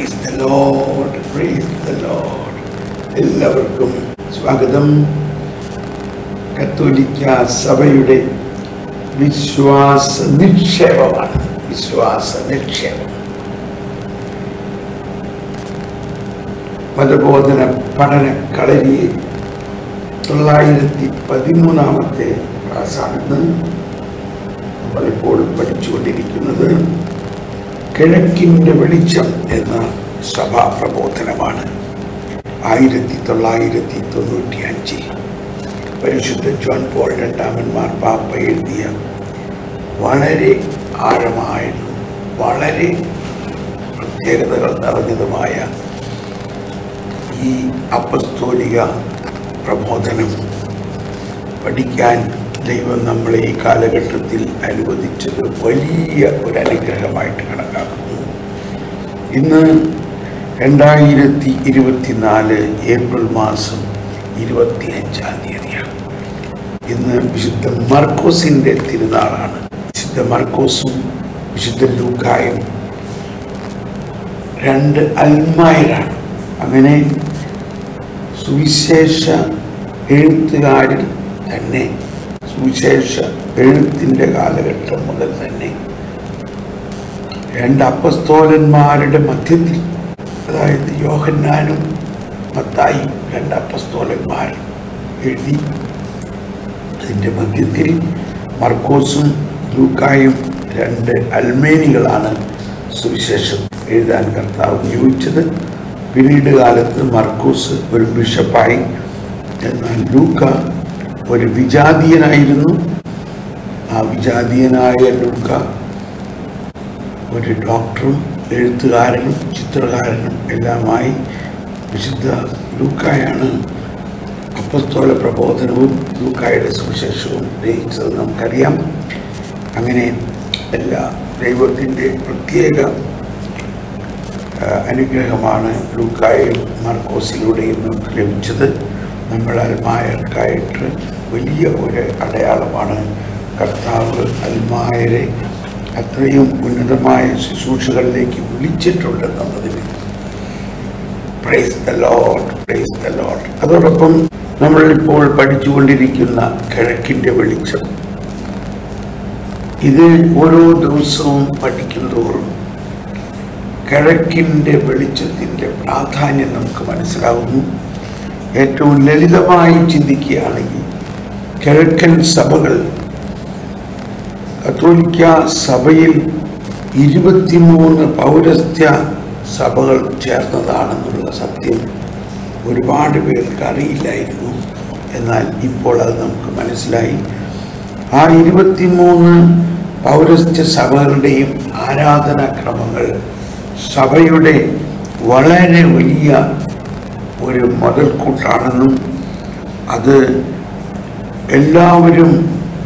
Price the lord praise the lord എല്ലാവർക്കും സ്വാഗതം കത്തോലിക്ക സഭയുടെ വിശ്വാസ നിക്ഷേപമാണ് വിശ്വാസ നിക്ഷേപം മതബോധന പഠന കളരിയെ തൊള്ളായിരത്തി പതിമൂന്നാമത്തെ ക്ലാസ്സാണെന്ന് നമ്മളിപ്പോൾ പഠിച്ചുകൊണ്ടിരിക്കുന്നത് കിഴക്കിൻ്റെ വെളിച്ചം എന്ന സഭാ പ്രബോധനമാണ് ആയിരത്തി തൊള്ളായിരത്തി തൊണ്ണൂറ്റി അഞ്ചിൽ പരിശുദ്ധ ജോൺ പോൾ രണ്ടാമൻ മാർപ്പാപ്പ എഴുതിയ വളരെ ആഴമായതും വളരെ പ്രത്യേകതകൾ നിറഞ്ഞതുമായ ഈ അപ്പസ്തോലിക പ്രബോധനം പഠിക്കാൻ ദൈവം നമ്മളെ ഈ കാലഘട്ടത്തിൽ അനുവദിച്ചത് വലിയ ഒരു അനുഗ്രഹമായിട്ട് കണക്കാക്കുന്നു ഇന്ന് രണ്ടായിരത്തി ഇരുപത്തിനാല് ഏപ്രിൽ മാസം ഇരുപത്തി അഞ്ചാം തീയതിയാണ് ഇന്ന് വിശുദ്ധ മർക്കോസിൻ്റെ തിരുനാളാണ് വിശുദ്ധ മർക്കോസും വിശുദ്ധ ലൂക്കായും രണ്ട് അൽമായരാണ് അങ്ങനെ സുവിശേഷ എഴുത്തുകാരിൽ തന്നെ സുവിശേഷ എഴുത്തിൻ്റെ കാലഘട്ടം മുതൽ തന്നെ രണ്ട് അപ്പസ്തോലന്മാരുടെ മധ്യത്തിൽ അതായത് യോഹന്നാനും മത്തായും രണ്ട് അപ്പസ്തോലന്മാർ എഴുതി അതിൻ്റെ മധ്യത്തിൽ മർക്കോസും ലൂക്കായും രണ്ട് അൽമേനികളാണ് സുവിശേഷം എഴുതാൻ കർത്താവ് നിയോഗിച്ചത് പിന്നീട് കാലത്ത് മർക്കൂസ് ഒരു ബിഷപ്പായി എന്നാൽ ലൂക്ക ഒരു വിജാതീയനായിരുന്നു ആ വിജാതീയനായ ലൂക്ക ഒരു ഡോക്ടറും എഴുത്തുകാരനും ചിത്രകാരനും എല്ലാമായി വിശുദ്ധ ലൂക്കായാണ് അപ്പസ്തോല പ്രബോധനവും ലൂക്കായുടെ സുവിശേഷവും രചിച്ചത് നമുക്കറിയാം അങ്ങനെ എല്ലാ ദൈവത്തിൻ്റെ പ്രത്യേക ആ, അനുഗ്രഹമാണ് ലൂക്കായും മാർക്കോസിലൂടെയും നമുക്ക് ലഭിച്ചത് നമ്മൾ അൽമായർക്കായിട്ട് വലിയ ഒരു അടയാളമാണ് കർത്താവ് അൽമായരെ അത്രയും ഉന്നതമായ ശുശ്രൂഷകളിലേക്ക് വിളിച്ചിട്ടുണ്ടെന്നുള്ളതിന് praise the lord praise the lord അതോടൊപ്പം നമ്മളിപ്പോൾ പഠിച്ചുകൊണ്ടിരിക്കുന്ന കിഴക്കിൻ്റെ വെളിച്ചം ഇത് ഓരോ ദിവസവും പഠിക്കും തോറും കിഴക്കിൻ്റെ വെളിച്ചത്തിൻ്റെ പ്രാധാന്യം നമുക്ക് മനസ്സിലാവുന്നു ഏറ്റവും ലളിതമായി ചിന്തിക്കുകയാണെങ്കിൽ കിഴക്കൻ സഭകൾ കത്തോലിക്ക സഭയിൽ ഇരുപത്തിമൂന്ന് പൗരസ്ത്യ സഭകൾ ചേർന്നതാണെന്നുള്ള സത്യം ഒരുപാട് പേർക്ക് അറിയില്ലായിരുന്നു എന്നാൽ ഇപ്പോൾ അത് നമുക്ക് മനസ്സിലായി ആ ഇരുപത്തിമൂന്ന് പൗരസ്ത്യ സഭകളുടെയും ആരാധനാക്രമങ്ങൾ സഭയുടെ വളരെ വലിയ ഒരു മുതൽക്കൂട്ടാണെന്നും അത് എല്ലാവരും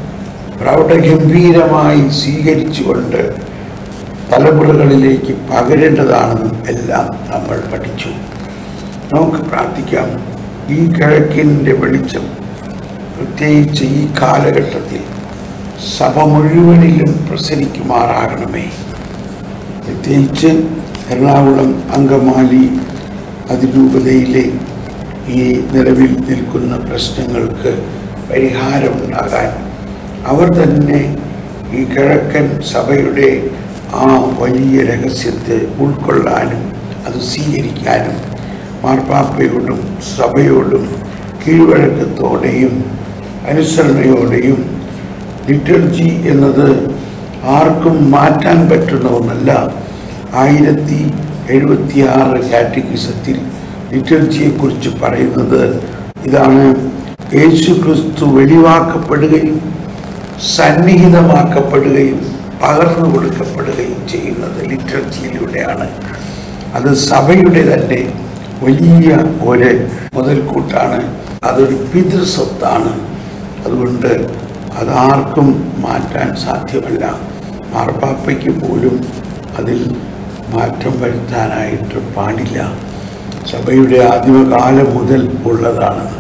പ്രൗഢഗംഭീരമായി സ്വീകരിച്ചുകൊണ്ട് തലമുറകളിലേക്ക് പകരേണ്ടതാണെന്നും എല്ലാം നമ്മൾ പഠിച്ചു നമുക്ക് പ്രാർത്ഥിക്കാം ഈ കിഴക്കിൻ്റെ വെളിച്ചം പ്രത്യേകിച്ച് ഈ കാലഘട്ടത്തിൽ സഭ മുഴുവനിലും പ്രസരിക്കുമാറാകണമേ പ്രത്യേകിച്ച് എറണാകുളം അങ്കമാലി അതിരൂപതയിലെ ഈ നിലവിൽ നിൽക്കുന്ന പ്രശ്നങ്ങൾക്ക് പരിഹാരമുണ്ടാകാൻ അവർ തന്നെ ഈ കിഴക്കൻ സഭയുടെ ആ വലിയ രഹസ്യത്തെ ഉൾക്കൊള്ളാനും അത് സ്വീകരിക്കാനും മാർപ്പാപ്പയോടും സഭയോടും കീഴ്വഴക്കത്തോടെയും അനുസരണയോടെയും ലിറ്റർജി എന്നത് ആർക്കും മാറ്റാൻ പറ്റുന്ന ഒന്നല്ല ആയിരത്തി എഴുപത്തിയാറ് കാറ്റഗിസത്തിൽ ലിറ്റർജിയെക്കുറിച്ച് പറയുന്നത് ഇതാണ് യേശു ക്രിസ്തു വെളിവാക്കപ്പെടുകയും സന്നിഹിതമാക്കപ്പെടുകയും പകർന്നു കൊടുക്കപ്പെടുകയും ചെയ്യുന്നത് ലിറ്റർജിയിലൂടെയാണ് അത് സഭയുടെ തന്നെ വലിയ ഒരു മുതൽക്കൂട്ടാണ് അതൊരു പിതൃസ്വത്താണ് അതുകൊണ്ട് അതാർക്കും മാറ്റാൻ സാധ്യമല്ല മാർപ്പാപ്പയ്ക്ക് പോലും അതിൽ മാറ്റം വരുത്താനായിട്ട് പാടില്ല സഭയുടെ ആദിമകാലം മുതൽ ഉള്ളതാണത്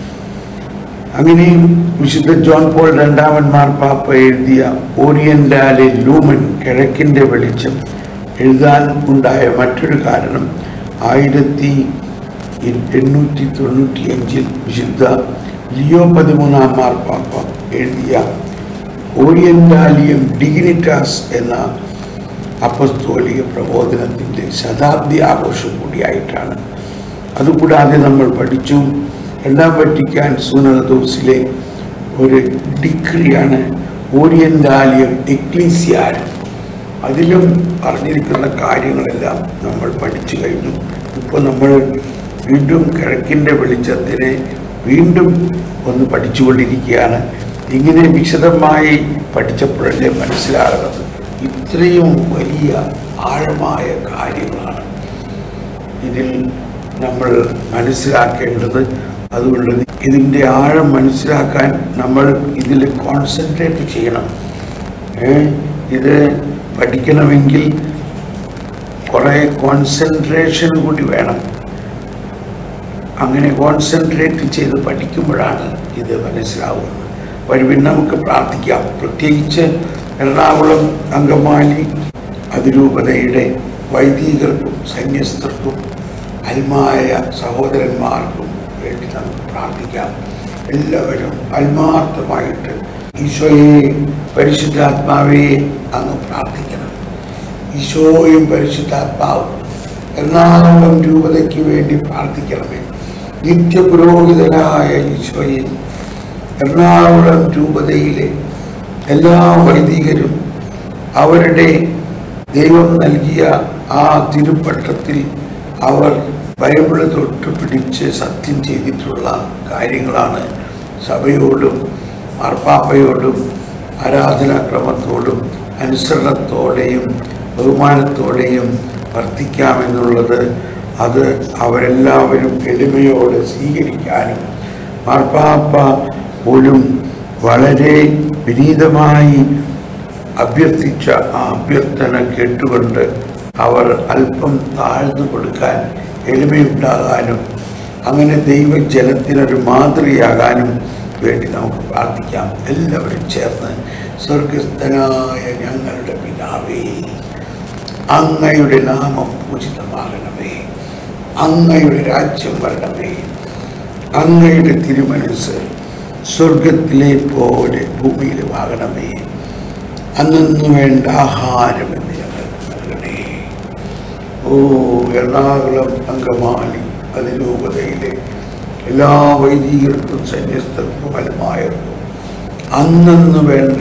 അങ്ങനെയും വിശുദ്ധ ജോൺ പോൾ രണ്ടാമൻ മാർപ്പാപ്പ എഴുതിയ ഓറിയന്റാലെ ലൂമൻ കിഴക്കിൻ്റെ വെളിച്ചം എഴുതാൻ ഉണ്ടായ മറ്റൊരു കാരണം ആയിരത്തി എണ്ണൂറ്റി തൊണ്ണൂറ്റി അഞ്ചിൽ വിശുദ്ധ ലിയോ പതിമൂന്നാം മാർപ്പാപ്പ എഴുതിയ ഓറിയന്റാലിയം ഡിഗ്നിറ്റാസ് എന്ന അപ്പസ്തോലിക പ്രബോധനത്തിൻ്റെ ശതാബ്ദി ആഘോഷം കൂടിയായിട്ടാണ് അതുകൂടാതെ നമ്മൾ പഠിച്ചു രണ്ടാം വറ്റിക്കാൻ സൂനദോസിലെ ഒരു ഡിഗ്രിയാണ് ഓറിയന്റാലിയം എക്ലീസിയാരം അതിലും പറഞ്ഞിരിക്കുന്ന കാര്യങ്ങളെല്ലാം നമ്മൾ പഠിച്ചു കഴിഞ്ഞു ഇപ്പോൾ നമ്മൾ വീണ്ടും കിഴക്കിൻ്റെ വെളിച്ചത്തിനെ വീണ്ടും ഒന്ന് പഠിച്ചുകൊണ്ടിരിക്കുകയാണ് ഇങ്ങനെ വിശദമായി പഠിച്ചപ്പോഴല്ലേ മനസ്സിലാകുന്നത് ഇത്രയും വലിയ ആഴമായ കാര്യങ്ങളാണ് ഇതിൽ നമ്മൾ മനസ്സിലാക്കേണ്ടത് അതുകൊണ്ട് ഇതിൻ്റെ ആഴം മനസ്സിലാക്കാൻ നമ്മൾ ഇതിൽ കോൺസെൻട്രേറ്റ് ചെയ്യണം ഏ, ഇത് പഠിക്കണമെങ്കിൽ കുറേ കോൺസെൻട്രേഷൻ കൂടി വേണം അങ്ങനെ കോൺസെൻട്രേറ്റ് ചെയ്ത് പഠിക്കുമ്പോഴാണ് ഇത് മനസ്സിലാവുന്നത് വരുവിൻ നമുക്ക് പ്രാർത്ഥിക്കാം പ്രത്യേകിച്ച് എറണാകുളം അങ്കമാലി അതിരൂപതയുടെ വൈദികർക്കും സന്യസ്തർക്കും അൽമായ സഹോദരന്മാർക്കും വേണ്ടി നമുക്ക് പ്രാർത്ഥിക്കാം എല്ലാവരും ആത്മാർത്ഥമായിട്ട് ഈശോയെ പരിശുദ്ധാത്മാവേ അങ്ങ് പ്രാർത്ഥിക്കണം ഈശോയും പരിശുദ്ധാത്മാവും എറണാകുളം രൂപതയ്ക്ക് വേണ്ടി പ്രാർത്ഥിക്കണമേ നിത്യപുരോഹിതനായ ഈശോയെ എറണാകുളം രൂപതയിലെ എല്ലാ വൈദികരും അവരുടെ ദൈവം നൽകിയ ആ തിരുപ്പട്ടത്തിൽ അവർ ബൈബിള് തൊട്ട് പിടിച്ച് സത്യം ചെയ്തിട്ടുള്ള കാര്യങ്ങളാണ് സഭയോടും മാർപ്പാപ്പയോടും ആരാധനാക്രമത്തോടും അനുസരണത്തോടെയും ബഹുമാനത്തോടെയും വർത്തിക്കാമെന്നുള്ളത് അത് അവരെല്ലാവരും എളിമയോടെ സ്വീകരിക്കാനും മാർപ്പാപ്പ പോലും വളരെ വിനീതമായി അഭ്യർത്ഥിച്ച ആ അഭ്യർത്ഥന കേട്ടുകൊണ്ട് അവർ അല്പം താഴ്ന്നു കൊടുക്കാൻ എളിമയുണ്ടാകാനും അങ്ങനെ ദൈവജനത്തിനൊരു മാതൃകയാകാനും വേണ്ടി നമുക്ക് പ്രാർത്ഥിക്കാം എല്ലാവരും ചേർന്ന് സ്വർഗസ്ഥനായ ഞങ്ങളുടെ പിതാവേ അങ്ങയുടെ നാമം പൂജിതമാകണമേ അങ്ങയുടെ രാജ്യം വരണമേ അങ്ങയുടെ തിരുമനസ് സ്വർഗത്തിലെ പോലെ ഭൂമിയിലുമാകണമേ അന്നു വേണ്ട ആഹാരം എന്ന് ഞങ്ങൾ നൽകണേ ഓ എറണാകുളം അങ്കമാലി അതിരൂപതയിലെ എല്ലാ വൈദികർക്കും സന്യസ്തർക്കും ഫലമായർക്കും അന്നു വേണ്ട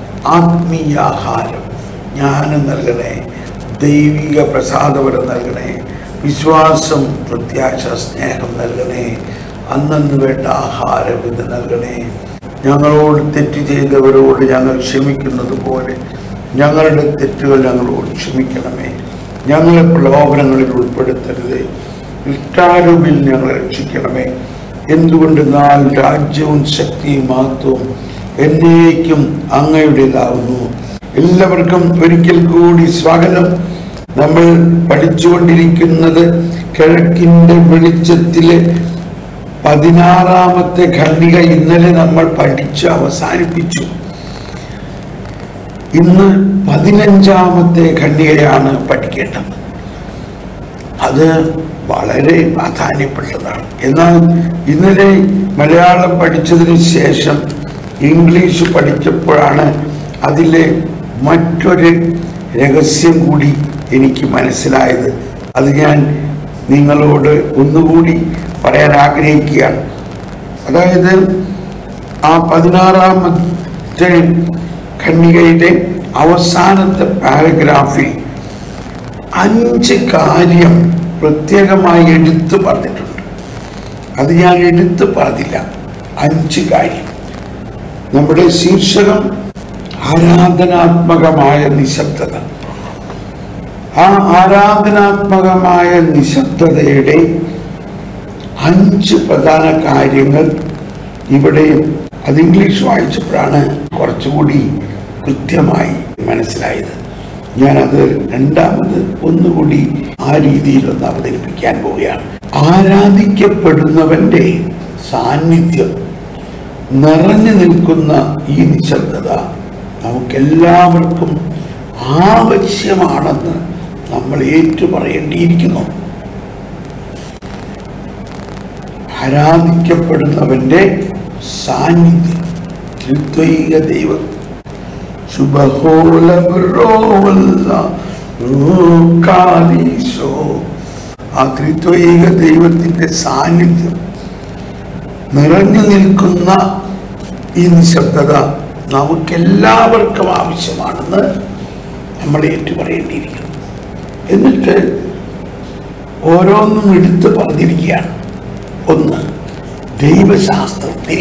ആത്മീയാഹാരം ജ്ഞാനം നൽകണേ ദൈവിക പ്രസാദവരം നൽകണേ വിശ്വാസം പ്രത്യാശ സ്നേഹം നൽകണേ അന്നു വേണ്ട ആഹാരം ഇത് നൽകണേ ഞങ്ങളോട് തെറ്റ് ചെയ്തവരോട് ഞങ്ങൾ ക്ഷമിക്കുന്നത് പോലെ ഞങ്ങളുടെ തെറ്റുകൾ ഞങ്ങളോട് ക്ഷമിക്കണമേ ഞങ്ങളെ പ്രലോഭനങ്ങളിൽ ഉൾപ്പെടുത്തരുത് ഇഷ്ടാരൂപിൽ ഞങ്ങളെ രക്ഷിക്കണമേ എന്തുകൊണ്ടെന്നാൽ രാജ്യവും ശക്തിയും മഹത്വവും എന്നേക്കും അങ്ങയുടേതാവുന്നു എല്ലാവർക്കും ഒരിക്കൽ കൂടി സ്വാഗതം നമ്മൾ പഠിച്ചുകൊണ്ടിരിക്കുന്നത് കിഴക്കിൻ്റെ വെളിച്ചത്തിലെ പതിനാറാമത്തെ ഖണ്ഡിക ഇന്നലെ നമ്മൾ പഠിച്ച് അവസാനിപ്പിച്ചു ഇന്ന് പതിനഞ്ചാമത്തെ ഖണ്ഡികയാണ് പഠിക്കേണ്ടത് അത് വളരെ പ്രാധാന്യപ്പെട്ടതാണ് എന്നാൽ ഇന്നലെ മലയാളം പഠിച്ചതിന് ശേഷം ഇംഗ്ലീഷ് പഠിച്ചപ്പോഴാണ് അതിലെ മറ്റൊരു രഹസ്യം കൂടി എനിക്ക് മനസ്സിലായത് അത് ഞാൻ നിങ്ങളോട് ഒന്നുകൂടി പറയാൻ ആഗ്രഹിക്കുകയാണ് അതായത് ആ പതിനാറാമത്തെ ഖണ്ഡികയുടെ അവസാനത്തെ പാരഗ്രാഫിൽ അഞ്ച് കാര്യം പ്രത്യേകമായി എടുത്തു പറഞ്ഞിട്ടുണ്ട് അത് ഞാൻ എടുത്തു പറഞ്ഞില്ല അഞ്ച് കാര്യം നമ്മുടെ ശീർഷകം ആരാധനാത്മകമായ നിശബ്ദത ആ ആരാധനാത്മകമായ നിശബ്ദതയുടെ അഞ്ച് പ്രധാന കാര്യങ്ങൾ ഇവിടെ അത് ഇംഗ്ലീഷ് വായിച്ചപ്പോഴാണ് കുറച്ചുകൂടി കൃത്യമായി മനസ്സിലായത് ഞാനത് രണ്ടാമത് ഒന്നുകൂടി ആ രീതിയിൽ ഒന്ന് അവതരിപ്പിക്കാൻ പോവുകയാണ് ആരാധിക്കപ്പെടുന്നവന്റെ സാന്നിധ്യം നിറഞ്ഞു നിൽക്കുന്ന ഈ നിശബ്ദത നമുക്കെല്ലാവർക്കും ആവശ്യമാണെന്ന് നമ്മൾ ഏറ്റു പറയേണ്ടിയിരിക്കുന്നു ആരാധിക്കപ്പെടുന്നവന്റെ സാന്നിധ്യം ത്രിത്വൈക ദൈവം ശുഭഹോല ബിറോവല്ല റൂക്കാലീശോ. ആ ത്രിത്വൈക ദൈവത്തിന്റെ സാന്നിധ്യം നിറഞ്ഞു നിൽക്കുന്ന ഈ നിശബ്ദത നമുക്കെല്ലാവർക്കും ആവശ്യമാണെന്ന് നമ്മൾ ഏറ്റു പറയേണ്ടിയിരിക്കുന്നു എന്നിട്ട് ഓരോന്നും എടുത്ത് പറഞ്ഞിരിക്കുകയാണ് ഒന്ന് ദൈവശാസ്ത്രത്തിൽ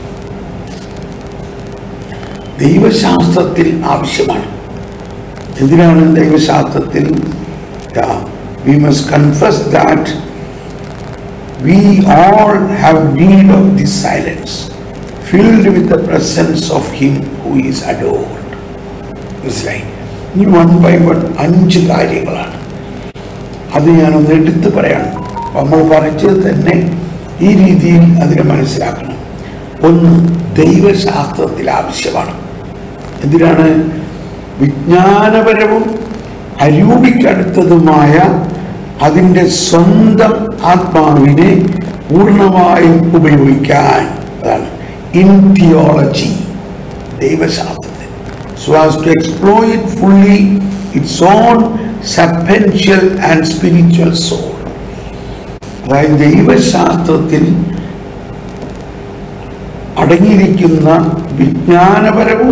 ദൈവശാസ്ത്രത്തിൽ ആവശ്യമാണ് എന്തിനാണ് ദൈവശാസ്ത്രത്തിൽ we must confess that we all have need of the silence filled with the presence of him who is adored മനസ്സിലായി ഇനി വൺ ബൈ വൺ അഞ്ച് കാര്യങ്ങളാണ് അത് ഞാനൊന്ന് എടുത്ത് പറയണം നമ്മൾ പറഞ്ഞത് തന്നെ ഈ രീതിയിൽ അതിനെ മനസ്സിലാക്കണം ഒന്ന് ദൈവശാസ്ത്രത്തിൽ ആവശ്യമാണ് എന്തിനാണ് വിജ്ഞാനപരവും അരൂപിക്കടുത്തതുമായ അതിൻ്റെ സ്വന്തം ആത്മാവിനെ പൂർണ്ണമായും ഉപയോഗിക്കാൻ അതാണ് ഇൻ തിയോളജി ദൈവശാസ്ത്രത്തിൽ so as to exploit fully its own substantial and spiritual soul അതായത് ദൈവശാസ്ത്രത്തിൽ അടങ്ങിയിരിക്കുന്ന വിജ്ഞാനപരവും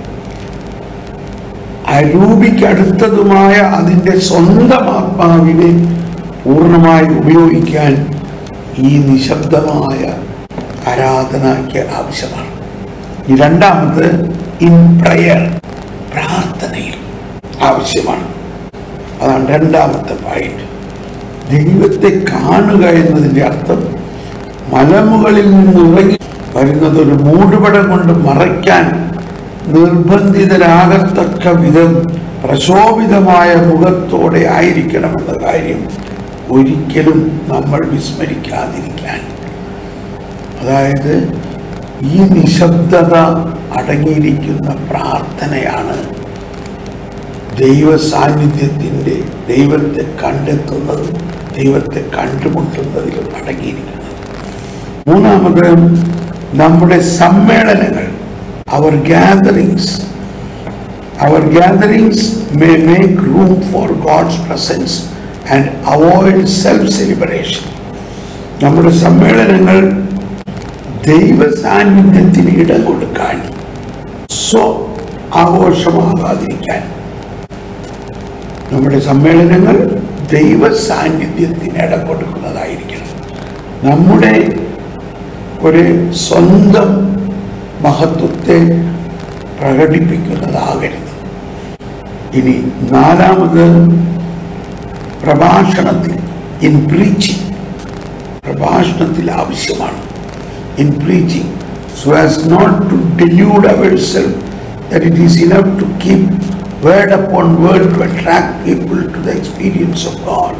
അരൂപിക്കടുത്തതുമായ അതിൻ്റെ സ്വന്തം ആത്മാവിനെ പൂർണ്ണമായി ഉപയോഗിക്കാൻ ഈ നിശബ്ദമായ ആരാധനയ്ക്ക് ആവശ്യമാണ് ഈ രണ്ടാമത് ഇൻ പ്രയർ പ്രാർത്ഥനയിൽ ആവശ്യമാണ് അതാണ് രണ്ടാമത്തെ പോയിന്റ് ദൈവത്തെ കാണുക എന്നതിൻ്റെ അർത്ഥം മലമുകളിൽ നിന്ന് ഇറങ്ങി വരുന്നത് ഒരു മൂടുപടം കൊണ്ട് മറയ്ക്കാൻ നിർബന്ധിതരാകത്തക്ക വിധം പ്രശോഭിതമായ മുഖത്തോടെ ആയിരിക്കണമെന്ന കാര്യം ഒരിക്കലും നമ്മൾ വിസ്മരിക്കാതിരിക്കാൻ അതായത് ഈ നിശബ്ദത അടങ്ങിയിരിക്കുന്ന പ്രാർത്ഥനയാണ് ദൈവ സാന്നിധ്യത്തിൻ്റെ ദൈവത്തെ കണ്ടെത്തുന്നതും ദൈവത്തെ കണ്ടുമുട്ടുന്നതിലും അടങ്ങിയിരിക്കുന്നത് മൂന്നാമത് നമ്മുടെ സമ്മേളനങ്ങൾ our gatherings our gatherings may make room for God's presence and avoid self celebration നമ്മുടെ സമ്മേളനങ്ങൾ ദൈവ സാന്നിധ്യത്തിന് ഇടം കൊടുക്കാൻ സ്വ ആഘോഷമാകാതിരിക്കാൻ നമ്മുടെ സമ്മേളനങ്ങൾ ദൈവ സാന്നിധ്യത്തിന് ഇടം കൊടുക്കുന്നതായിരിക്കണം നമ്മുടെ ഒരു സ്വന്തം മഹത്വത്തെ പ്രകടിപ്പിക്കുന്നതാകരുത് ഇനി നാലാമത് പ്രഭാഷണത്തിൽ ഇൻ പ്രീച്ചിങ് പ്രഭാഷണത്തിൽ ആവശ്യമാണ് in preaching so as not to delude ourselves that it is enough to keep word upon word to attract people to the experience of God.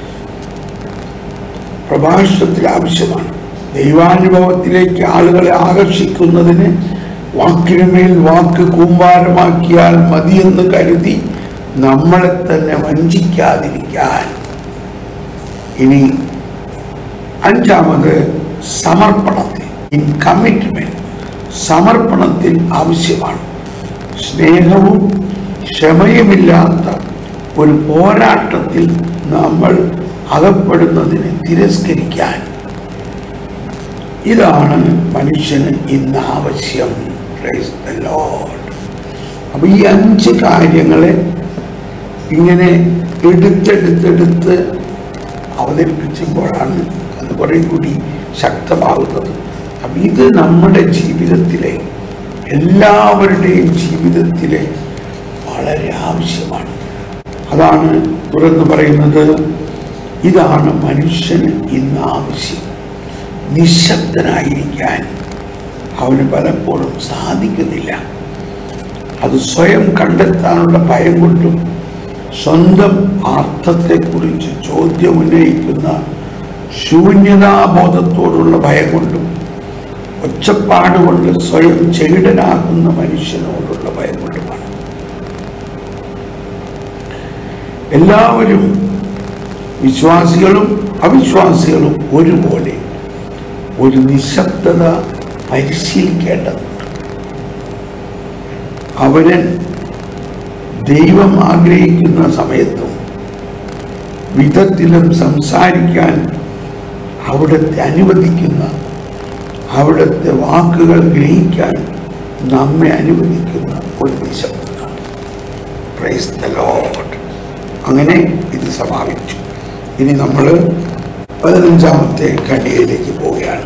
പ്രഭാഷണത്തിൽ ആവശ്യമാണ് ദൈവാനുഭവത്തിലേക്ക് ആളുകളെ ആകർഷിക്കുന്നതിന് വാക്കിനുമേൽ വാക്ക് കൂമ്പാരമാക്കിയാൽ മതിയെന്ന് കരുതി നമ്മളെ തന്നെ വഞ്ചിക്കാതിരിക്കാൻ ഇനി അഞ്ചാമത് സമർപ്പണത്തിൽ ഇൻ കമ്മിറ്റ്മെന്റ് സമർപ്പണത്തിൽ ആവശ്യമാണ് സ്നേഹവും ക്ഷമയുമില്ലാത്ത ഒരു പോരാട്ടത്തിൽ നമ്മൾ അകപ്പെടുന്നതിനെ തിരസ്കരിക്കാൻ ഇതാണ് മനുഷ്യന് ഇന്ന് ആവശ്യം Praise the Lord. അപ്പൊ ഈ അഞ്ച് കാര്യങ്ങളെ ഇങ്ങനെ എടുത്തെടുത്തെടുത്ത് അവതരിപ്പിക്കുമ്പോഴാണ് അത് കുറെ കൂടി ശക്തമാകുന്നത് അപ്പം ഇത് നമ്മുടെ ജീവിതത്തിലെ എല്ലാവരുടെയും ജീവിതത്തിലെ വളരെ ആവശ്യമാണ് അതാണ് തുറന്നു പറയുന്നത് ഇതാണ് മനുഷ്യന് ഇന്ന് ആവശ്യം നിശബ്ദനായിരിക്കാൻ അവന് പലപ്പോഴും സാധിക്കുന്നില്ല അത് സ്വയം കണ്ടെത്താനുള്ള ഭയം കൊണ്ടും സ്വന്തം അർത്ഥത്തെക്കുറിച്ച് ചോദ്യം ഉന്നയിക്കുന്ന ശൂന്യതാബോധത്തോടുള്ള ഭയം കൊണ്ടും ഒച്ചപ്പാട് കൊണ്ട് സ്വയം ചെകിടനാകുന്ന മനുഷ്യനോടുള്ള ഭയം കൊണ്ടുമാണ് എല്ലാവരും വിശ്വാസികളും അവിശ്വാസികളും ഒരുപോലെ ഒരു നിശബ്ദത പരിശീലിക്കേണ്ടതുണ്ട് അവരൻ ദൈവം ആഗ്രഹിക്കുന്ന സമയത്തും വിധത്തിലും സംസാരിക്കാൻ അവിടുത്തെ അനുവദിക്കുന്ന അവിടുത്തെ വാക്കുകൾ ഗ്രഹിക്കാൻ നമ്മെ അനുവദിക്കുന്ന ഒരു നിശബ്ദത പ്രൈസ് ദ ലോഡ് അങ്ങനെ ഇത് സമാപിച്ചു ഇനി നമ്മൾ പതിനഞ്ചാമത്തെ ഖണ്ഡികയിലേക്ക് പോവുകയാണ്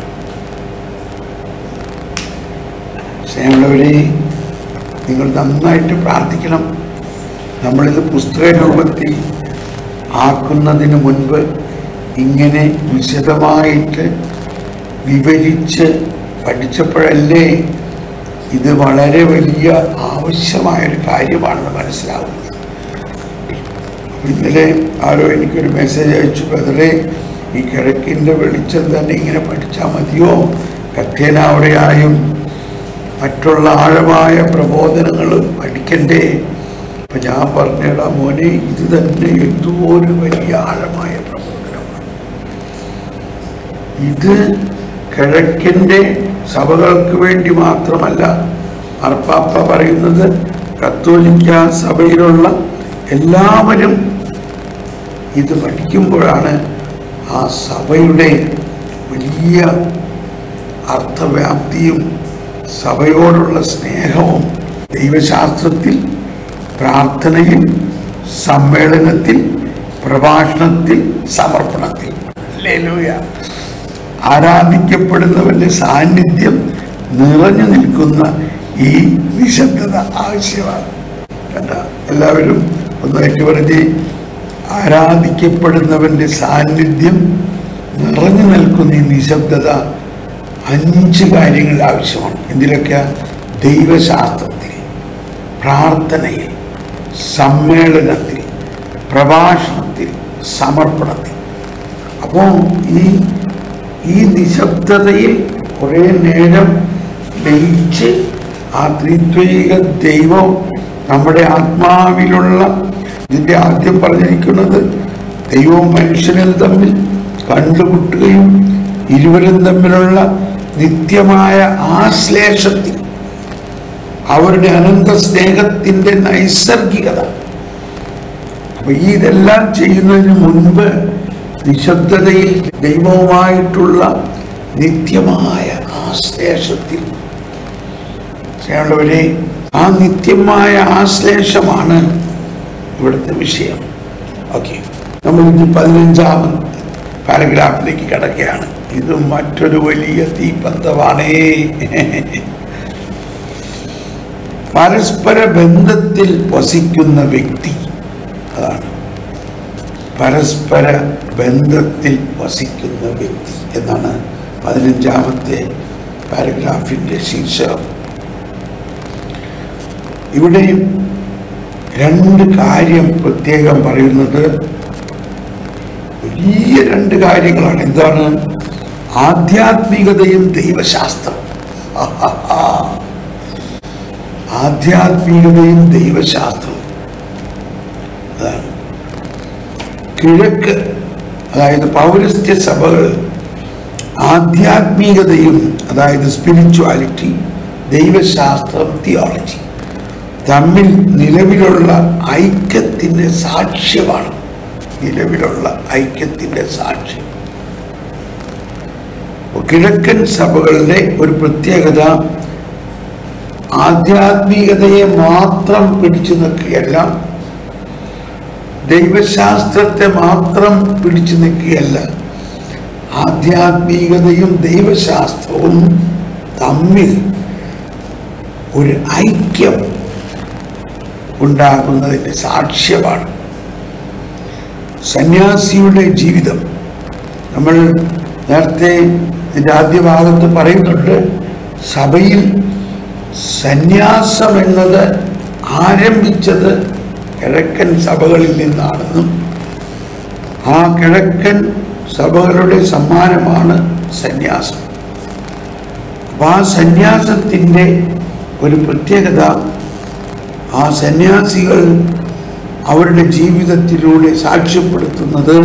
സ്നേഹമുള്ളവരെ നിങ്ങൾ നന്നായിട്ട് പ്രാർത്ഥിക്കണം നമ്മളിത് പുസ്തക രൂപത്തിൽ ആക്കുന്നതിന് മുൻപ് ഇങ്ങനെ വിശദമായിട്ട് വിവരിച്ച് പഠിച്ചപ്പോഴല്ലേ ഇത് വളരെ വലിയ ആവശ്യമായൊരു കാര്യമാണെന്ന് മനസ്സിലാവുന്നത് ഇന്നലെ ആരോ എനിക്കൊരു മെസ്സേജ് അയച്ചു ബ്രദറെ ഈ കിഴക്കിൻ്റെ വെളിച്ചം തന്നെ ഇങ്ങനെ പഠിച്ചാൽ മതിയോ കഥേനാവിടെയായും മറ്റുള്ള ആഴമായ പ്രബോധനങ്ങൾ പഠിക്കണ്ടേ അപ്പൊ ഞാൻ പറഞ്ഞേടാ മോനെ ഇത് തന്നെ എന്തോ ഒരു വലിയ ആഴമായ പ്രബോധനമാണ് ഇത് കിഴക്കിൻ്റെ സഭകൾക്ക് വേണ്ടി മാത്രമല്ല മാർപ്പാപ്പ പറയുന്നത് കത്തോലിക്ക സഭയിലുള്ള എല്ലാവരും ഇത് പഠിക്കുമ്പോഴാണ് ആ സഭയുടെ വലിയ അർത്ഥവ്യാപ്തിയും സഭയോടുള്ള സ്നേഹവും ദൈവശാസ്ത്രത്തിൽ പ്രാർത്ഥനയിൽ സമ്മേളനത്തിൽ പ്രഭാഷണത്തിൽ സമർപ്പണത്തിൽ ഹല്ലേലൂയ. ആരാധിക്കപ്പെടുന്നവന്റെ സാന്നിധ്യം നിറഞ്ഞു നിൽക്കുന്ന ഈ നിശബ്ദത ആവശ്യമാണ് കണ്ട എല്ലാവരും ഒന്ന് ഏറ്റു പറഞ്ഞ് ആരാധിക്കപ്പെടുന്നവന്റെ സാന്നിധ്യം നിറഞ്ഞു നിൽക്കുന്ന ഈ നിശബ്ദത അഞ്ച് കാര്യങ്ങൾ ആവശ്യമാണ് എന്തിലൊക്കെ ദൈവശാസ്ത്രത്തിൽ പ്രാർത്ഥനയിൽ സമ്മേളനത്തിൽ പ്രഭാഷണത്തിൽ സമർപ്പണത്തിൽ അപ്പോൾ ഈ ഈ നിശബ്ദതയിൽ കുറേ നേരം ലയിച്ച് ആ ത്രിത്വൈക ദൈവം നമ്മുടെ ആത്മാവിലുള്ള ഇതിൻ്റെ ആദ്യം പറഞ്ഞിരിക്കുന്നത് ദൈവവും മനുഷ്യനും തമ്മിൽ കണ്ടുമുട്ടുകയും ഇരുവരും തമ്മിലുള്ള നിത്യമായ ആശ്ലേഷത്തിൽ അവരുടെ അനന്ത സ്നേഹത്തിൻ്റെ നൈസർഗികത അപ്പൊ ഈ ഇതെല്ലാം ചെയ്യുന്നതിന് മുൻപ് നിശബ്ദതയിൽ ദൈവവുമായിട്ടുള്ള നിത്യമായ ആശ്ലേഷത്തിൽ സ്നേഹമുള്ളവരെ ആ നിത്യമായ ആശ്ലേഷമാണ് ഇവിടുത്തെ വിഷയം ഓക്കെ നമ്മൾ ഇനി പതിനഞ്ചാമത് പാരഗ്രാഫിലേക്ക് കിടക്കുകയാണ് ഇത് മറ്റൊരു വലിയ തീപ്പന്തമാണേ പരസ്പര ബന്ധത്തിൽ വസിക്കുന്ന വ്യക്തി അതാണ് പരസ്പര ബന്ധത്തിൽ വസിക്കുന്ന വ്യക്തി എന്നാണ് പതിനഞ്ചാമത്തെ പാരഗ്രാഫിന്റെ ശീർഷകം ഇവിടെ രണ്ട് കാര്യം പ്രത്യേകം പറയുന്നത് വലിയ രണ്ട് കാര്യങ്ങളാണ് എന്താണ് ആധ്യാത്മികതയും ദൈവശാസ്ത്രം ആഹാഹാ. ആധ്യാത്മികതയും ദൈവശാസ്ത്രവും അതാണ് കിഴക്ക് അതായത് പൗരസ്ത്യ സഭകൾ ആധ്യാത്മികതയും അതായത് സ്പിരിച്വാലിറ്റി ദൈവശാസ്ത്രം തിയോളജി തമ്മിൽ നിലവിലുള്ള ഐക്യത്തിൻ്റെ സാക്ഷ്യമാണ് നിലവിലുള്ള ഐക്യത്തിൻ്റെ സാക്ഷ്യം കിഴക്കൻ സഭകളുടെ ഒരു പ്രത്യേകത ആധ്യാത്മികതയെ മാത്രം പിടിച്ചു നിൽക്കുകയല്ല ദൈവശാസ്ത്രത്തെ മാത്രം പിടിച്ചു നിൽക്കുകയല്ല ആധ്യാത്മികതയും ദൈവശാസ്ത്രവും തമ്മിൽ ഒരു ഐക്യം ഉണ്ടാകുന്നതിൻ്റെ സാക്ഷ്യമാണ് സന്യാസിയുടെ ജീവിതം നമ്മൾ നേരത്തെ ഇതിൻ്റെ ആദ്യ ഭാഗത്ത് പറയുന്നുണ്ട് സഭയിൽ സന്യാസം എന്നത് ആരംഭിച്ചത് കിഴക്കൻ സഭകളിൽ നിന്നാണെന്നും ആ കിഴക്കൻ സഭകളുടെ സമ്മാനമാണ് സന്യാസം അപ്പം ആ സന്യാസത്തിൻ്റെ ഒരു പ്രത്യേകത ആ സന്യാസികൾ അവരുടെ ജീവിതത്തിലൂടെ സാക്ഷ്യപ്പെടുത്തുന്നത്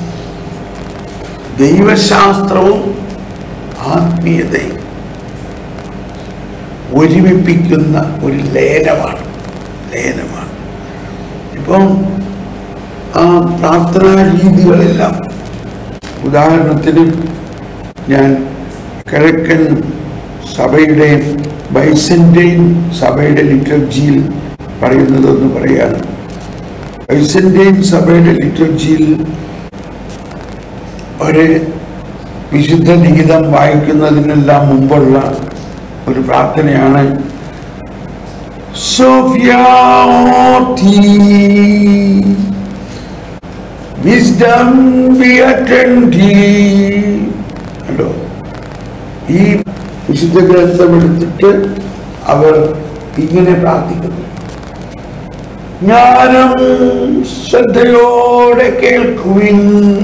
ദൈവശാസ്ത്രവും ആത്മീയതയും ഒരുമിപ്പിക്കുന്ന ഒരു ലയനമാണ് ലയനമാണ് ഇപ്പം ആ പ്രാർത്ഥനാ രീതികളെല്ലാം ഉദാഹരണത്തിന് ഞാൻ കിഴക്കൻ സഭയുടെ ബൈസന്റൈൻ സഭയുടെ ലിറ്റർജിയിൽ പറയുന്നതെന്ന് പറയാണ് ബൈസന്റൈൻ സഭയുടെ ലിറ്റർജിയിൽ ഒരു വിശുദ്ധ ലിഖിതം വായിക്കുന്നതിനെല്ലാം മുമ്പുള്ള ഒരു പ്രാർത്ഥനയാണ് Sophiati, wisdom be attentive. കണ്ടോ ഈ വിശുദ്ധ ഗ്രന്ഥം എടുത്തിട്ട് അവർ ഇങ്ങനെ പ്രാർത്ഥിക്കുന്നു ജ്ഞാനം ശ്രദ്ധയോടെ കേൾക്കുവിൻ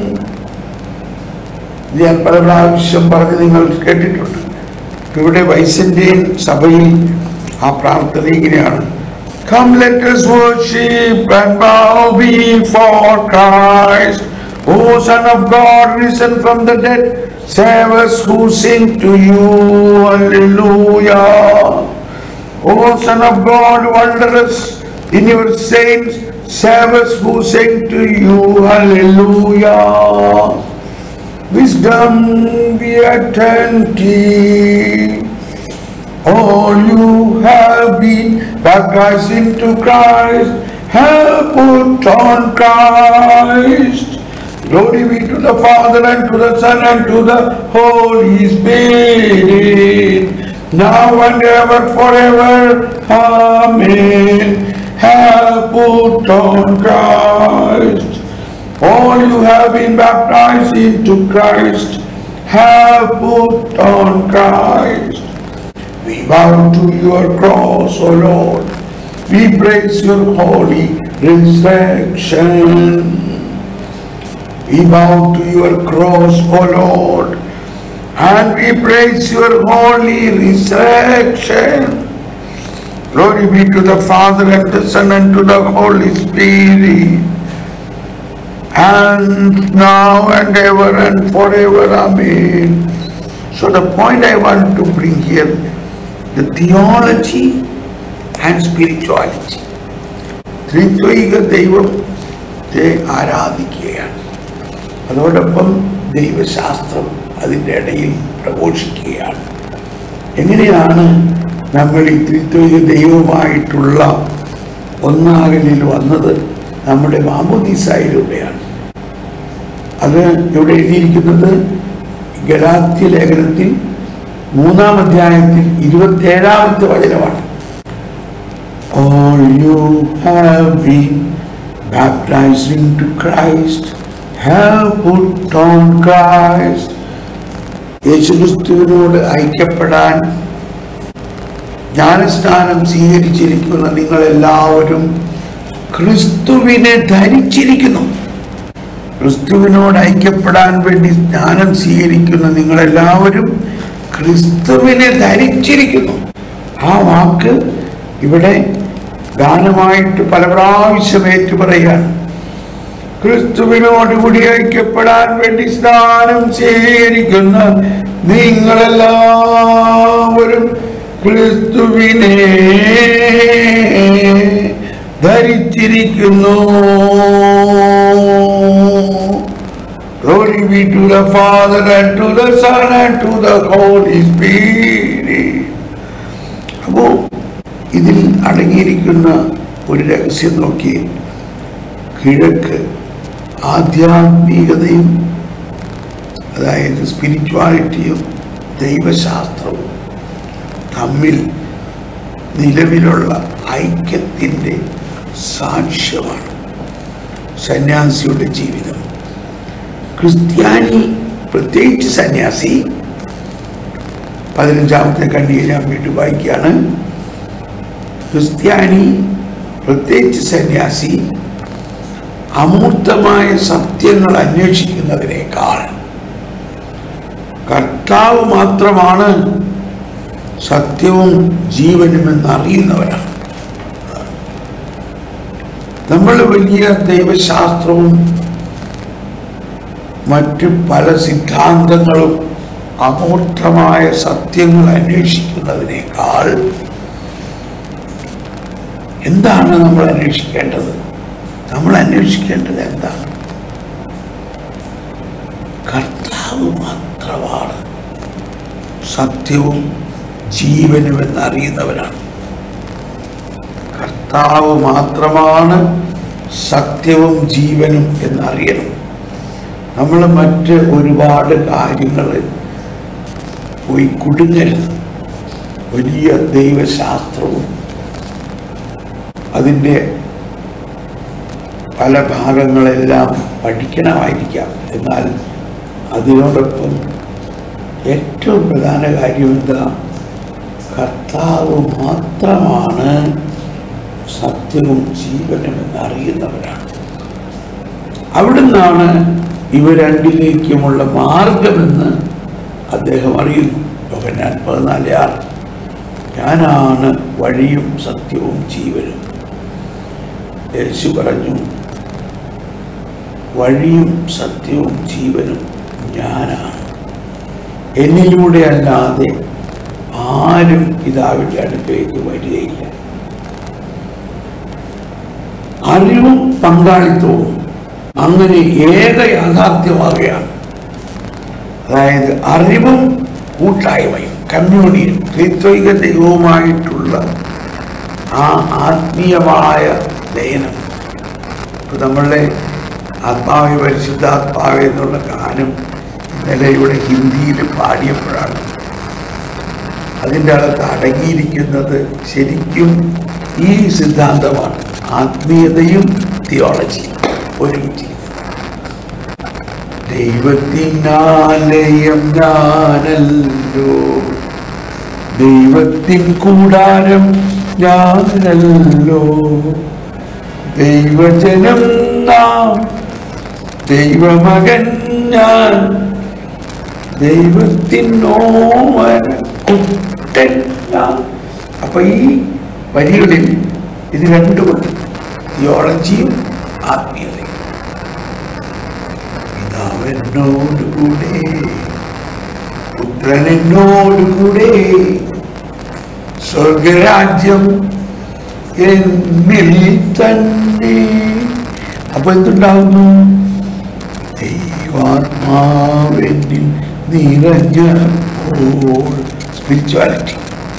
ഇത് ഞാൻ പല പ്രാവശ്യം പറഞ്ഞ് നിങ്ങൾ കേട്ടിട്ടുണ്ട് ഇവിടെ വൈസന്റൈൻ സഭയിൽ ആ പ്രാർത്ഥന ഇങ്ങനെയാണ് Come let us worship and bow before Christ, O Son of God, risen from the dead, save us who sing to you, Hallelujah. O Son of God, wondrous in your saints, save us who sing to you, Hallelujah. Wisdom be attentive. All you have been baptized into Christ, have put on Christ. Glory be to the Father and to the Son and to the Holy Spirit, now and ever forever. Amen. Have put on Christ. All you have been baptized into Christ, have put on Christ. We bow to your cross, O Lord. We praise your holy resurrection. We bow to your cross, O Lord, and we praise your holy resurrection. Glory be to the Father and the Son and to the Holy Spirit, and now and ever and forever. Amen. So the point I want to bring here, the theology and spirituality. ത്രിത്വൈക ദൈവത്തെ ആരാധിക്കുകയാണ് അതോടൊപ്പം ദൈവശാസ്ത്രം അതിൻ്റെ ഇടയിൽ പ്രഘോഷിക്കുകയാണ് എങ്ങനെയാണ് നമ്മൾ ഈ ത്രിത്വൈക ദൈവമായിട്ടുള്ള ഒന്നാകലിൽ വന്നത് നമ്മുടെ മാമോദീസായിലൂടെയാണ് അത് ഇവിടെ എഴുതിയിരിക്കുന്നത് ഗലാത്യ ലേഖനത്തിൽ മൂന്നാം അധ്യായത്തിൽ ഇരുപത്തേഴാമത്തെ വചനമാണ് All you have been baptized into Christ, have put on Christ. യേശുക്രിസ്തുവിനോട് ഐക്യപ്പെടാൻ ജ്ഞാനസ്നാനം സ്വീകരിച്ചിരിക്കുന്ന നിങ്ങളെല്ലാവരും ക്രിസ്തുവിനെ ധരിച്ചിരിക്കുന്നു ക്രിസ്തുവിനോട് ഐക്യപ്പെടാൻ വേണ്ടി ജ്ഞാനം സ്വീകരിക്കുന്ന നിങ്ങളെല്ലാവരും ക്രിസ്തുവിനെ ധരിച്ചിരിക്കുന്നു ആ വാക്ക് ഇവിടെ ഗാനമായിട്ട് പല പ്രാവശ്യം ഏറ്റു പറയാണ് ക്രിസ്തുവിനോടുകൂടി ഐക്യപ്പെടാൻ വേണ്ടി സ്നാനം സ്വീകരിക്കുന്ന നിങ്ങളെല്ലാവരും ക്രിസ്തുവിനെ ധരിച്ചിരിക്കുന്നു Glory be to the Father and to the Son and to the Holy Spirit. അപ്പോ ഇതിൽ അടങ്ങിയിരിക്കുന്ന ഒരു രഹസ്യം നോക്കി കിഴക്ക് ആധ്യാത്മികതയും അതായത് സ്പിരിച്വാലിറ്റിയും ദൈവശാസ്ത്രവും തമ്മിൽ നിലവിലുള്ള ഐക്യത്തിൻ്റെ സാക്ഷ്യമാണ് സന്യാസിയുടെ ജീവിതം ക്രിസ്ത്യാനി പ്രത്യേകിച്ച് സന്യാസി പതിനഞ്ചാമത്തെ കണ്ണിയെ ഞാൻ വീണ്ടും വായിക്കുകയാണ് ക്രിസ്ത്യാനി പ്രത്യേകിച്ച് സന്യാസി അമൂർത്തമായ സത്യങ്ങൾ അന്വേഷിക്കുന്നതിനേക്കാൾ കർത്താവ് മാത്രമാണ് സത്യവും ജീവനും എന്നറിയുന്നവരാണ് നമ്മൾ വലിയ ദൈവശാസ്ത്രവും മറ്റു പല സിദ്ധാന്തങ്ങളും അമൂർത്തമായ സത്യങ്ങൾ അന്വേഷിക്കുന്നതിനേക്കാൾ എന്താണ് നമ്മൾ അന്വേഷിക്കേണ്ടത് നമ്മൾ അന്വേഷിക്കേണ്ടത് എന്താണ് കർത്താവ് മാത്രമാണ് സത്യവും ജീവനും എന്നറിയുന്നവനാണ് കർത്താവ് മാത്രമാണ് സത്യവും ജീവനും എന്നറിയണം നമ്മൾ മറ്റ് ഒരുപാട് കാര്യങ്ങൾ പോയി കുടുങ്ങരുത് വലിയ ദൈവശാസ്ത്രവും അതിൻ്റെ പല ഭാഗങ്ങളെല്ലാം പഠിക്കണമായിരിക്കാം എന്നാൽ അതിനോടൊപ്പം ഏറ്റവും പ്രധാന കാര്യം എന്താ കർത്താവ് മാത്രമാണ് സത്യവും ജീവനും എന്നറിയുന്നവരാണ് അവിടുന്നാണ് ഇവ രണ്ടിലേക്കുമുള്ള മാർഗമെന്ന് അദ്ദേഹം അറിയുന്നു യോഹന്നാൻ പതിനാല് ആറ് ഞാനാണ് വഴിയും സത്യവും ജീവനും യേശു പറഞ്ഞു വഴിയും സത്യവും ജീവനും ഞാനാണ് എന്നിലൂടെ അല്ലാതെ ആരും പിതാവിൻ്റെ അടുത്തേക്ക് വരികയില്ല അറിവും പങ്കാളിത്തവും അങ്ങനെ ഏക യാഥാർത്ഥ്യമാകുകയാണ് അതായത് അറിവും കൂട്ടായ്മയും കമ്മ്യൂണിയൻ ത്രിത്വിക ദൈവവുമായിട്ടുള്ള ആ ആത്മീയമായ ലയനം ഇപ്പൊ നമ്മളുടെ ആത്മാവെ പരിശുദ്ധാത്മാവെ എന്നുള്ള ഗാനം ഇന്നലെ ഇവിടെ ഹിന്ദിയിൽ പാടിയപ്പോഴാണ് അതിൻ്റെ അകത്ത് അടങ്ങിയിരിക്കുന്നത് ശരിക്കും ഈ സിദ്ധാന്തമാണ് ആത്മീയതയും തിയോളജിയും ഒരുമിച്ച് ദൈവത്തിനാലയം ഞാനല്ലോ ദൈവത്തിൻ കൂടാരം ഞാനല്ലോ ദൈവജനം നാം ദൈവമകൻ ഞാൻ ദൈവത്തിനോമന കുട്ടൻ ഞാൻ അപ്പൊ ഈ വരികളിൽ ഇത് രണ്ടുമുണ്ട് തിയോളജിയും ആത്മീയതയും പിതാവെന്നോട് കൂടെ പുത്രനെന്നോട് കൂടെ സ്വർഗരാജ്യം എന്നിൽ തന്നെ അപ്പൊ എന്തുണ്ടാവുന്നു ദൈവാത്മാവെന്നിൽ നിറഞ്ഞപ്പോൾ സ്പിരിച്വാലിറ്റി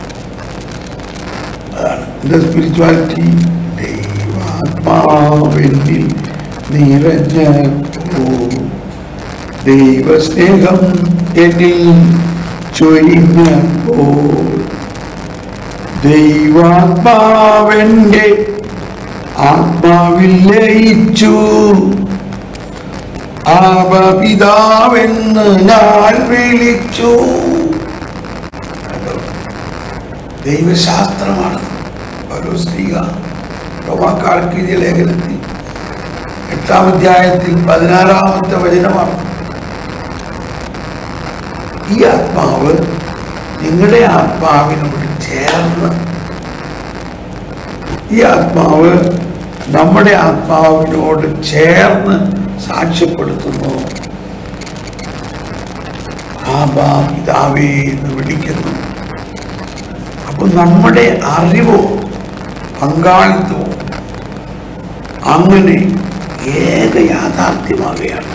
അതാണ് എന്താ സ്പിരിച്വാലിറ്റി ദൈവാത്മാവെന്നിൽ നിറഞ്ഞപ്പോൾ ദൈവസ്നേഹം എന്നിൽ ചൊരിഞ്ഞപ്പോൾ ദൈവാത്മാവെന്റെ ആത്മാവിൽ ലയിച്ചു ആപപിതാവെന്ന് ഞാൻ വിളിച്ചു ദൈവശാസ്ത്രമാണ് ഓരോ സ്ത്രീക റോമാക്കാർക്ക് എഴുതിയ ലേഖനത്തിൽ എട്ടാം അധ്യായത്തിൽ പതിനാറാമത്തെ വചനമാണ് ഈ ആത്മാവ് നിങ്ങളുടെ ആത്മാവിനോട് ചേർന്ന് ഈ ആത്മാവ് നമ്മുടെ ആത്മാവിനോട് ചേർന്ന് സാക്ഷ്യപ്പെടുത്തുന്നു ആബാ പിതാവേ എന്ന് വിളിക്കുന്നു അപ്പൊ നമ്മുടെ അറിവോ പങ്കാളിത്തവും അങ്ങനെ ഏക യാഥാർത്ഥ്യമാകുകയാണ്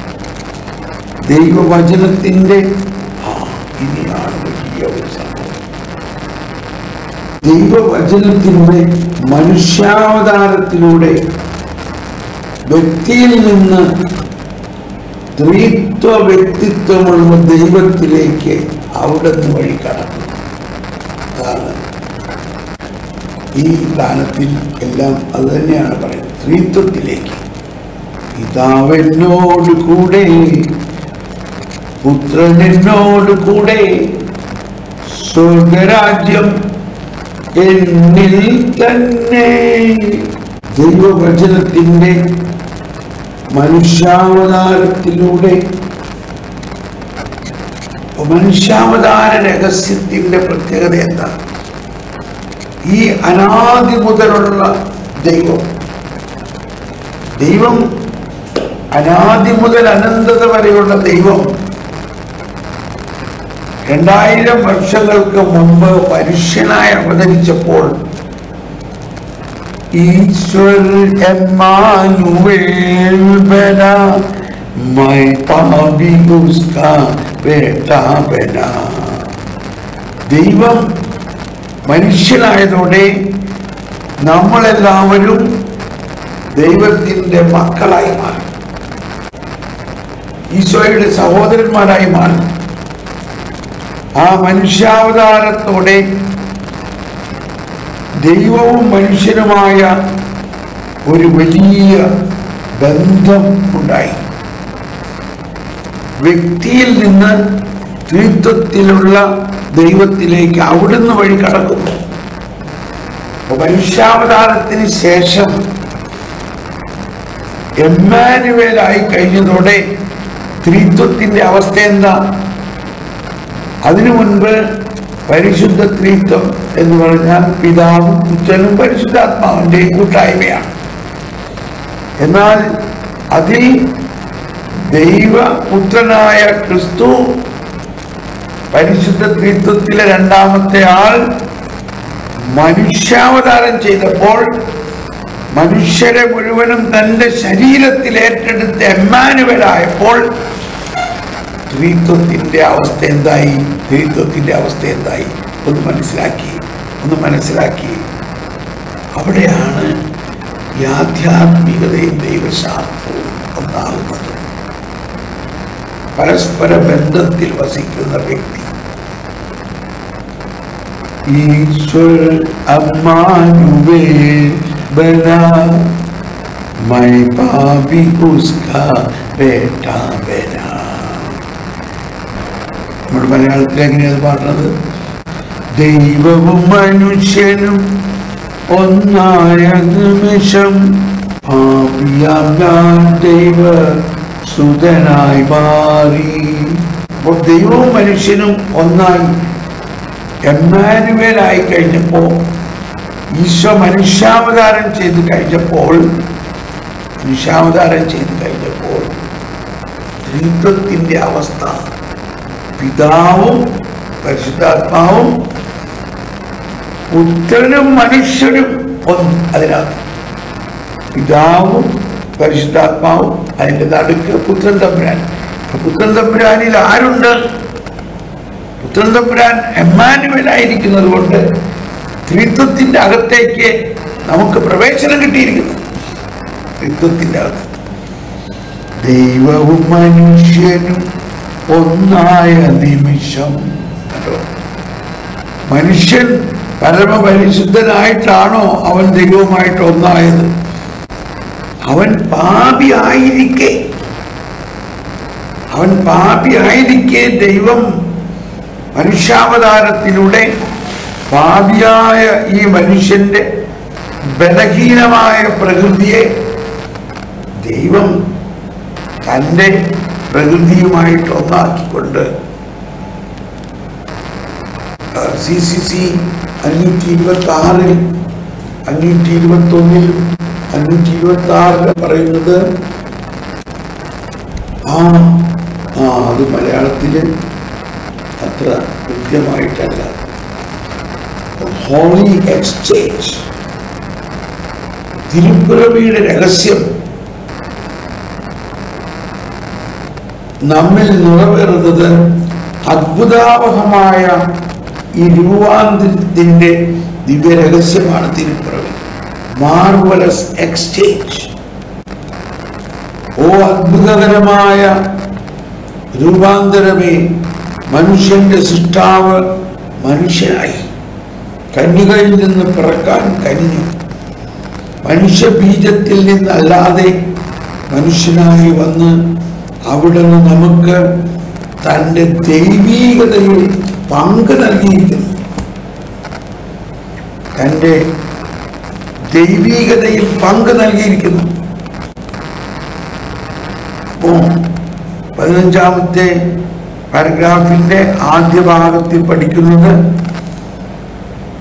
ദൈവവചനത്തിന്റെ ആ ഇനിയാണ് വലിയ ഒരു സംഭവം ദൈവവചനത്തിന്റെ മനുഷ്യാവതാരത്തിലൂടെ വ്യക്തിയിൽ നിന്ന് ത്രിത്വ വ്യക്തിത്വമുള്ള ദൈവത്തിലേക്ക് അവിടെ നിന്ന് വഴി കടന്നു അതാണ് ഈ ഗാനത്തിൽ എല്ലാം അത് തന്നെയാണ് പറയുന്നത് ത്രിത്വത്തിലേക്ക് പിതാവെന്നോട് കൂടെ പുത്രനെന്നോട് കൂടെ സ്വർഗരാജ്യം എന്നിൽ തന്നെ ദൈവവചനത്തിന്റെ മനുഷ്യാവതാരത്തിലൂടെ മനുഷ്യാവതാര രഹസ്യത്തിന്റെ പ്രത്യേകത എന്താണ് ഈ അനാദി മുതലുള്ള ദൈവം ദൈവം അനാദി മുതൽ അനന്തത വരെയുള്ള ദൈവം രണ്ടായിരം വർഷങ്ങൾക്ക് മുമ്പ് മനുഷ്യനായി അവതരിച്ചപ്പോൾ ഈശ്വർ എമ്മാനുവേൽ ബന മൈ പാപി ഉസ്കാ ബേട്ടാ ബന ദൈവം മനുഷ്യനായതോടെ നമ്മളെല്ലാവരും ദൈവത്തിൻ്റെ മക്കളായി മാറി ഈശോയുടെ സഹോദരന്മാരായി മാറി ആ മനുഷ്യാവതാരത്തോടെ ദൈവവും മനുഷ്യനുമായ ഒരു വലിയ ബന്ധം ഉണ്ടായി വ്യക്തിയിൽ നിന്ന് ത്രിത്വത്തിലുള്ള ദൈവത്തിലേക്ക് അവിടുന്ന് വഴി കടക്കുന്നു അപ്പൊ മനുഷ്യാവതാരത്തിന് ശേഷം എമ്മാനുവേലായി കഴിഞ്ഞതോടെ ത്രിത്വത്തിന്റെ അവസ്ഥ എന്താ അതിനു മുൻപ് പരിശുദ്ധ ത്രിത്വം എന്ന് പറഞ്ഞാൽ പിതാവും പുത്രനും പരിശുദ്ധാത്മാവിൻ്റെയും കൂട്ടായ്മയാണ് എന്നാൽ അതിൽ ദൈവപുത്രനായ ക്രിസ്തു പരിശുദ്ധ ത്രിത്വത്തിലെ രണ്ടാമത്തെ ആൾ മനുഷ്യാവതാരം ചെയ്തപ്പോൾ മനുഷ്യരെ മുഴുവനും തന്റെ ശരീരത്തിൽ ഏറ്റെടുത്ത് എമ്മാനുവലായപ്പോൾ ത്രിത്വത്തിന്റെ അവസ്ഥ എന്തായി ത്രിത്വത്തിന്റെ അവസ്ഥ എന്തായി ഒന്ന് മനസ്സിലാക്കി ഒന്ന് മനസ്സിലാക്കി അവിടെയാണ് ഈ ആധ്യാത്മികതയും ദൈവശാസ്ത്രവും ഒന്നാകുന്നത് പരസ്പര ബന്ധത്തിൽ വസിക്കുന്ന വ്യക്തി ഈശ്വർ അമ്മാനുവേൽ ബന മൈ പാപി ഉസ്കാ ബേട്ടാ ബന നമ്മുടെ മലയാളത്തിൽ എങ്ങനെയാണ് പാടുന്നത് ദൈവവും മനുഷ്യനും ഒന്നായ നിമിഷം പാപിയാം ഞാൻ ദൈവ സുതനായി മാറി അപ്പോൾ ദൈവവും മനുഷ്യനും ഒന്നായി എമ്മാനുവേലായി കഴിഞ്ഞപ്പോൾ ഈശോ മനുഷ്യാവതാരം ചെയ്ത് കഴിഞ്ഞപ്പോൾ മനുഷ്യാവതാരം ചെയ്ത് കഴിഞ്ഞപ്പോൾ ത്രിത്വത്തിന്റെ അവസ്ഥ പിതാവും പരിശുദ്ധാത്മാവും പുത്രനും മനുഷ്യനും ഒന്ന് അതിനകത്ത് പിതാവും പരിശുദ്ധാത്മാവും അതിന്റെ നടുക്ക് പുത്രൻ തമ്പുരാൻ അപ്പൊ പുത്രൻ തമ്പുരാനിൽ ആരുണ്ട് പുത്രൻ തമ്പുരാൻ എമ്മാനുവലായിരിക്കുന്നത് കൊണ്ട് ത്രിത്വത്തിന്റെ അകത്തേക്ക് നമുക്ക് പ്രവേശനം കിട്ടിയിരിക്കുന്നു ത്രിത്വത്തിന്റെ അകത്ത് ദൈവവും മനുഷ്യനും ഒന്നായ നിമിഷം കണ്ടോ മനുഷ്യൻ പരമപരിശുദ്ധനായിട്ടാണോ അവൻ ദൈവവുമായിട്ട് ഒന്നായത് അവൻ പാപി ആയിരിക്കെ അവൻ പാപി ആയിരിക്കെ ദൈവം മനുഷ്യാവതാരത്തിലൂടെ പാപിയായ ഈ മനുഷ്യന്റെ ബലഹീനമായ പ്രകൃതിയെ ദൈവം തൻ്റെ പ്രകൃതിയുമായിട്ട് ഒന്നാക്കിക്കൊണ്ട് സി സി സി അഞ്ഞൂറ്റി ഇരുപത്തി ആറിൽ അഞ്ഞൂറ്റി ഇരുപത്തി ഒന്നിൽ അഞ്ഞൂറ്റി ഇരുപത്തി ആറിൽ പറയുന്നത് ആ ആ അത് മലയാളത്തിൽ അത്ര കൃത്യമായിട്ടല്ല ഹോളി എക്സ്ചേഞ്ച് തിരുപ്പിറവിയുടെ രഹസ്യം നമ്മിൽ നിറവേറുന്നത് അത്ഭുതാവഹമായ ഈ രൂപാന്തരത്തിന്റെ ദിവ്യരഹസ്യമാണ് തിരുപ്പിറവി മാർവലസ് എക്സ്ചേഞ്ച് ഓ അത്ഭുതകരമായ രൂപാന്തരമേ മനുഷ്യന്റെ സൃഷ്ടാവ് മനുഷ്യനായി കന്യകയിൽ നിന്ന് പിറക്കാൻ കനിഞ്ഞു മനുഷ്യബീജത്തിൽ നിന്നല്ലാതെ മനുഷ്യനായി വന്ന് അവിടുന്ന് നമുക്ക് തൻ്റെ ദൈവീകതയിൽ പങ്ക് നൽകിയിരിക്കുന്നു തൻ്റെ ദൈവീകതയിൽ പങ്ക് നൽകിയിരിക്കുന്നു അപ്പോ പതിനഞ്ചാമത്തെ പാരഗ്രാഫിന്റെ ആദ്യ ഭാഗത്തിൽ പഠിക്കുന്നത്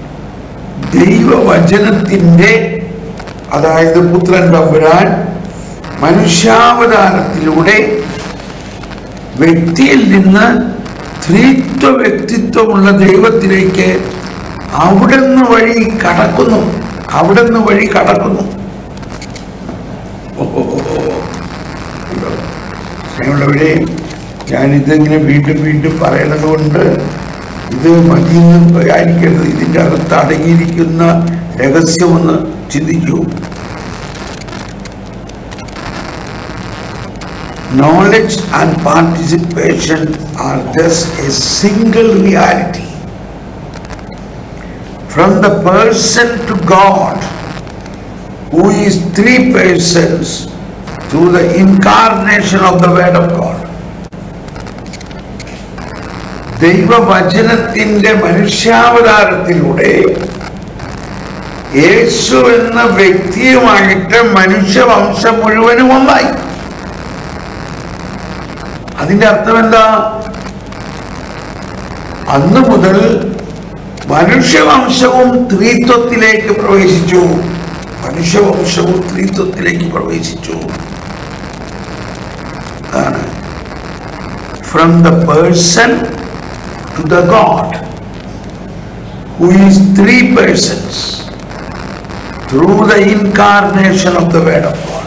ദൈവവചനത്തിന്റെ അതായത് പുത്രൻ തമ്പുരാൻ മനുഷ്യാവതാരത്തിലൂടെ വ്യക്തിയിൽ നിന്ന് ത്രിത്വ വ്യക്തിത്വമുള്ള ദൈവത്തിലേക്ക് അവിടുന്ന് വഴി കടക്കുന്നു അവിടുന്ന് വഴി കടക്കുന്നു സ്നേഹമുള്ളവരെ ഞാനിതിങ്ങനെ വീണ്ടും വീണ്ടും പറയണത് കൊണ്ട് ഇത് മതിയെന്ന് ആയിരിക്കരുത് ഇതിൻ്റെ അകത്ത് അടങ്ങിയിരിക്കുന്ന രഹസ്യമൊന്ന് ചിന്തിക്കൂ knowledge and participation are just a single reality. From the person to God, who is three persons through the incarnation of the Word of God. ദൈവവചനത്തിന്റെ മനുഷ്യാവതാരത്തിലൂടെ യേശു എന്ന വ്യക്തിയുമായിട്ട് മനുഷ്യവംശം മുഴുവനും ഒന്നായി അതിന്റെ അർത്ഥം എന്താ അന്ന് മുതൽ മനുഷ്യവംശവും ത്രിത്വത്തിലേക്ക് പ്രവേശിച്ചു മനുഷ്യവംശവും ത്രിത്വത്തിലേക്ക് പ്രവേശിച്ചു അതാണ് from the person to the God who is three persons through the incarnation of the word of God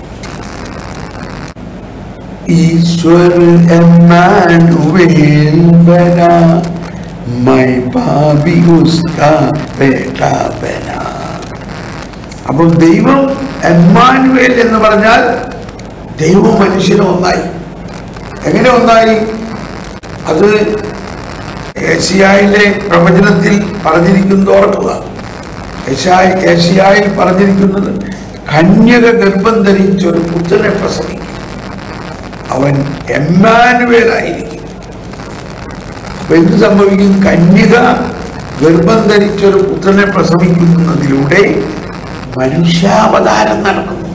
ईश्वर एम्मानुएल बना मैं पापी उसका बेटा बना അപ്പോൾ ദൈവം എമ്മാനുവേൽ എന്ന് പറഞ്ഞാൽ ദൈവം മനുഷ്യനും ഒന്നായി എങ്ങനെ ഒന്നായി അത് ഏഷ്യായിലെ പ്രവചനത്തിൽ പറഞ്ഞിരിക്കുന്നത് ഓർക്കുക ഏഷ്യായി ഏഷ്യായിൽ പറഞ്ഞിരിക്കുന്നത് കന്യക ഗർഭം ധരിച്ചൊരു പുത്രനെ പ്രസവിക്കും അവൻ എമ്മാനുവേലായിരിക്കും അപ്പൊ എന്ത് സംഭവിക്കും കന്യക ഗർഭം ധരിച്ചൊരു പുത്രനെ പ്രസവിക്കുന്നതിലൂടെ മനുഷ്യാവതാരം നടക്കുന്നു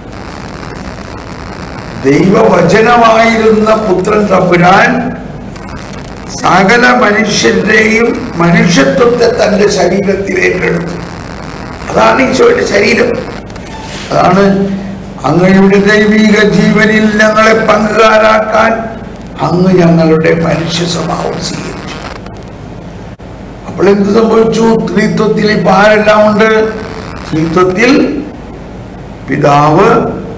ദൈവവചനമായിരുന്ന പുത്രൻ തമ്പുരാൻ സകല മനുഷ്യരുടെയും മനുഷ്യത്വത്തെ തന്റെ ശരീരത്തിൽ ഏറ്റെടുത്തു അതാണ് ഈശോയുടെ ശരീരം അതാണ് അങ്ങയുടെ ദൈവിക ജീവനിൽ ഞങ്ങളെ പങ്കുകാരാക്കാൻ അങ്ങ് ഞങ്ങളുടെ മനുഷ്യ സ്വഭാവം സ്വീകരിച്ചു അപ്പോൾ എന്ത് സംഭവിച്ചു ത്രിത്വത്തിൽ ഇപ്പൊ ആരെല്ലാം ഉണ്ട് ത്രിത്വത്തിൽ പിതാവ്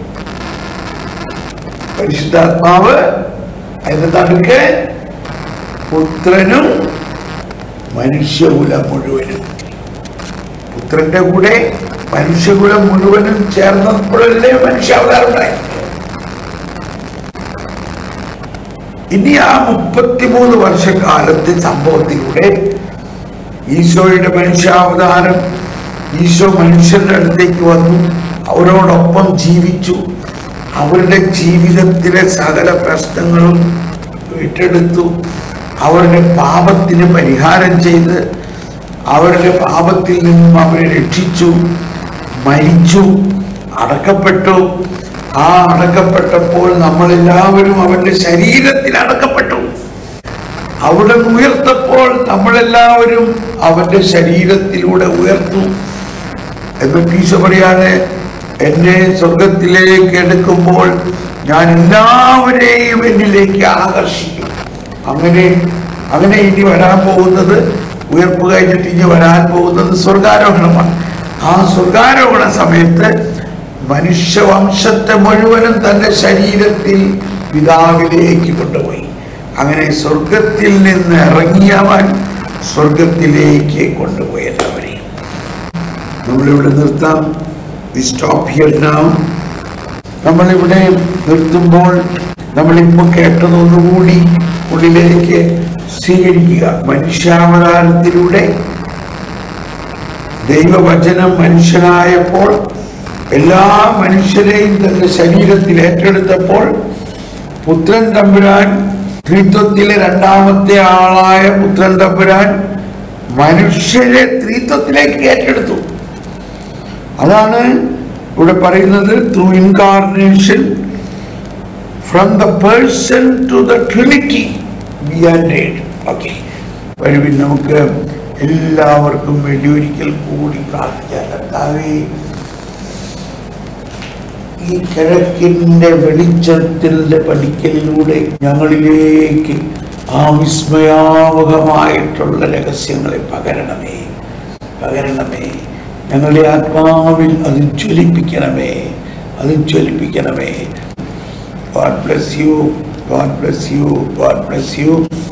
പരിശുദ്ധാത്മാവ് അതിന്റെ നടുക്ക് പുത്രനും മനുഷ്യകുലം മുഴുവനും പുത്രന്റെ കൂടെ മനുഷ്യകുലം മുഴുവനും ചേർന്നപ്പോഴല്ലേ മനുഷ്യാവതാരം ഉണ്ടായി ഇനി ആ മുപ്പത്തിമൂന്ന് വർഷക്കാലത്തെ സംഭവത്തിലൂടെ ഈശോയുടെ മനുഷ്യാവതാരം ഈശോ മനുഷ്യരുടെ അടുത്തേക്ക് വന്നു അവരോടൊപ്പം ജീവിച്ചു അവരുടെ ജീവിതത്തിലെ സകല പ്രശ്നങ്ങളും ഏറ്റെടുത്തു അവരുടെ പാപത്തിന് പരിഹാരം ചെയ്ത് അവരുടെ പാപത്തിൽ നിന്നും അവരെ രക്ഷിച്ചു മരിച്ചു അടക്കപ്പെട്ടു ആ അടക്കപ്പെട്ടപ്പോൾ നമ്മളെല്ലാവരും അവന്റെ ശരീരത്തിൽ അടക്കപ്പെട്ടു അവിടെ ഉയർത്തപ്പോൾ നമ്മളെല്ലാവരും അവന്റെ ശരീരത്തിലൂടെ ഉയർത്തു എന്നിട്ട് ഈശോ പറയാണ് എന്നെ സ്വർഗത്തിലേക്ക് എടുക്കുമ്പോൾ ഞാൻ എല്ലാവരെയും എന്നിലേക്ക് ആകർഷിക്കും അങ്ങനെ അങ്ങനെ ഇനി വരാൻ പോകുന്നത് ഉയർപ്പ് കഴിഞ്ഞിട്ട് ഇനി വരാൻ പോകുന്നത് സ്വർഗാരോഹണമാണ് ആ സ്വർഗാരോഹണ സമയത്ത് മനുഷ്യവംശത്തെ മുഴുവനും തന്റെ ശരീരത്തിൽ പിതാവിലേക്ക് കൊണ്ടുപോയി അങ്ങനെ സ്വർഗത്തിൽ നിന്ന് ഇറങ്ങിയവൻ സ്വർഗത്തിലേക്ക് കൊണ്ടുപോയി എല്ലാവരെയും നമ്മളിവിടെ നിർത്താം വി സ്റ്റോപ്പ് ഹിയർ നാം നമ്മളിവിടെ നിർത്തുമ്പോൾ നമ്മളിപ്പോൾ കേട്ടതൊന്നുകൂടി ഉള്ളിലേക്ക് സ്വീകരിക്കുക മനുഷ്യാവതാരത്തിലൂടെ ദൈവവചനം മനുഷ്യനായപ്പോൾ എല്ലാ മനുഷ്യരെയും തന്റെ ശരീരത്തിൽ ഏറ്റെടുത്തപ്പോൾ പുത്രൻ തമ്പുരാൻ ത്രിത്വത്തിലെ രണ്ടാമത്തെ ആളായ പുത്രൻ തമ്പുരാൻ മനുഷ്യരെ ത്രിത്വത്തിലേക്ക് ഏറ്റെടുത്തു അതാണ് ഇവിടെ പറയുന്നത് through incarnation from the person to the trinity B and okay വരുവിൻ നമുക്ക് എല്ലാവർക്കും വേണ്ടി ഒരിക്കൽ കൂടി പ്രാർത്ഥിക്കാം കർത്താവേ ഈ കിഴക്കിന്റെ വെളിച്ചത്തിന്റെ പഠിക്കലിലൂടെ ഞങ്ങളിലേക്ക് ആ വിസ്മയാവകമായിട്ടുള്ള രഹസ്യങ്ങളെ പകരണമേ പകരണമേ ഞങ്ങളുടെ ആത്മാവിൽ അത് ജ്വലിപ്പിക്കണമേ അത് ജ്വലിപ്പിക്കണമേ God bless you. God bless you. God bless you.